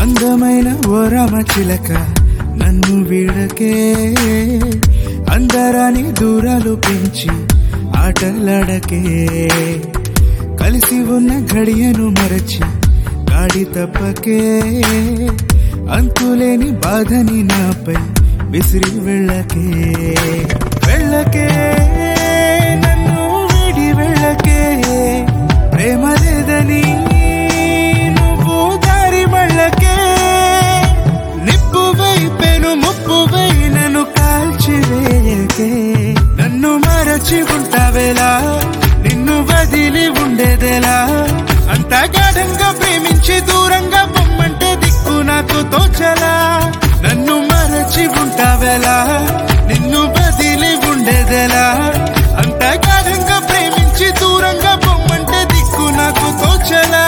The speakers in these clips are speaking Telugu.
అందమైన ఓరమ చిలక నన్ను వీడకే అందరాని దూరాలు పెంచి ఆటలాడకే కలిసి ఉన్న గడియను మరచి గాడి తప్పకే అంతులేని బాధని నాపై విసిరి వెళ్ళకే వెళ్ళకే నన్ను వీడి వెళ్ళకే ప్రేమ లేదని నువ్వు దారి మళ్ళకే నిప్పు వైపెను ముప్పు నన్ను కాల్చివేయకే నన్ను మరచి ఉంటావేలా నిన్ను వదిలి ఉండేదేలా అంత గాఢంగా ప్రేమించి దూరంగా పొమ్మంటే దిక్కు నాకు తోచలా నన్ను మరచి ఉంటావేలా నిన్ను వదిలి ఉండేదేలా అంత గాఢంగా ప్రేమించి దూరంగా పొమ్మంటే దిక్కు నాకు తోచలా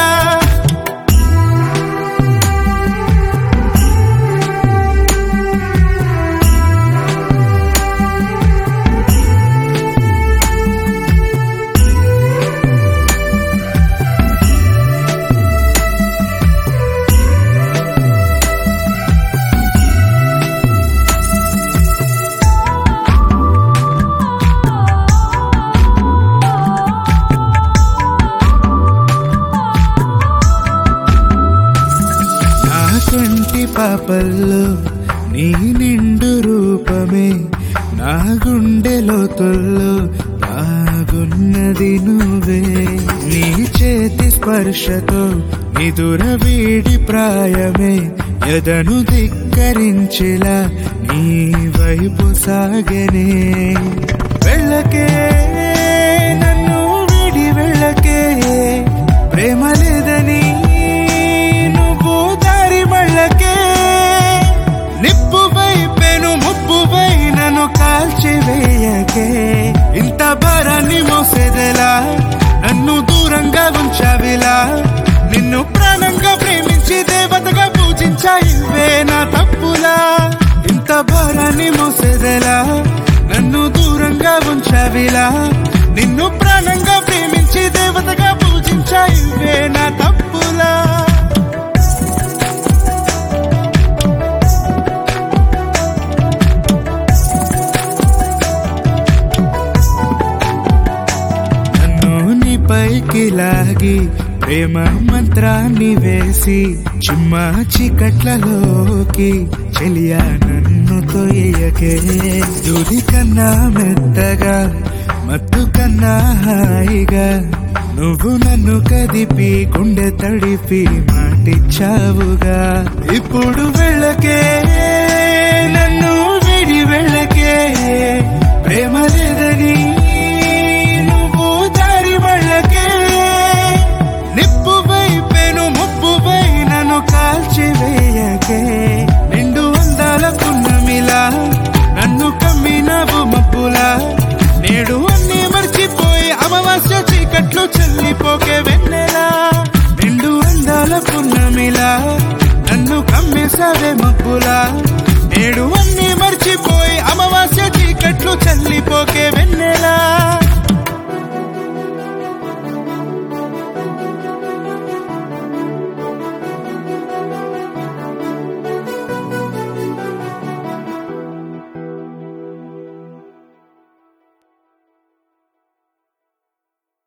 నా కంటి పాపల్లో నీ నిండు రూపమే నా గుండె లోతుల్లో బాగున్నది నువ్వే నీ చేతి స్పర్శతో నిదుర వీడి ప్రాయమే ఎదను ధిక్కరించేలా నీ వైపు సాగనే వెళ్ళకే నన్ను వీడి వెళ్ళకే ప్రేమ లేదని నువ్వు దారి మళ్ళకే నిప్పు వైపెను ముప్పు నన్ను కాల్చివేయకే ఇంత భారాన్ని మోసేదెలా నన్ను దూరంగా ఉంచావిలా నిన్ను ప్రాణంగా ప్రేమించి దేవతగా పూజించా ఇవే నా తప్పులా ఇంత భారాన్ని మోసేదెలా నన్ను దూరంగా ఉంచావిలా నిన్ను ప్రాణంగా ప్రేమించి దేవతగా పూజించా ఇవే నా తప్పులా నన్ను నీ పైకి లాగి ప్రేమ మంత్రాన్ని వేసి చిమ్మ చీకట్లలోకి చెలియా నన్ను తొయ్యకే దుది కన్నా మెత్తగా మత్తు కన్నా హాయిగా నువ్వు నన్ను కదిపి గుండె తడిపి మాటిచ్చావుగా ఇప్పుడు వెళ్ళకే నన్ను విడి వెళ్ళకే ప్రేమ లేదని నువ్వు దారి మళ్ళకే నిప్పు వైపెను ముప్పు నన్ను కాల్చివేయకే నిండు అందాల పున్నమిలా నన్ను కమ్మినవు మబ్బులా నేడు అన్ని మర్చిపోయి అమావాస్య చీకట్లు చల్లిపోకే వెన్నెలా నిండు అందాల పున్నమిలా నన్ను కమ్మేసావే మబ్బులా నేడు అన్ని మర్చిపోయి అమావాస్య చీకట్లు చల్లిపోకే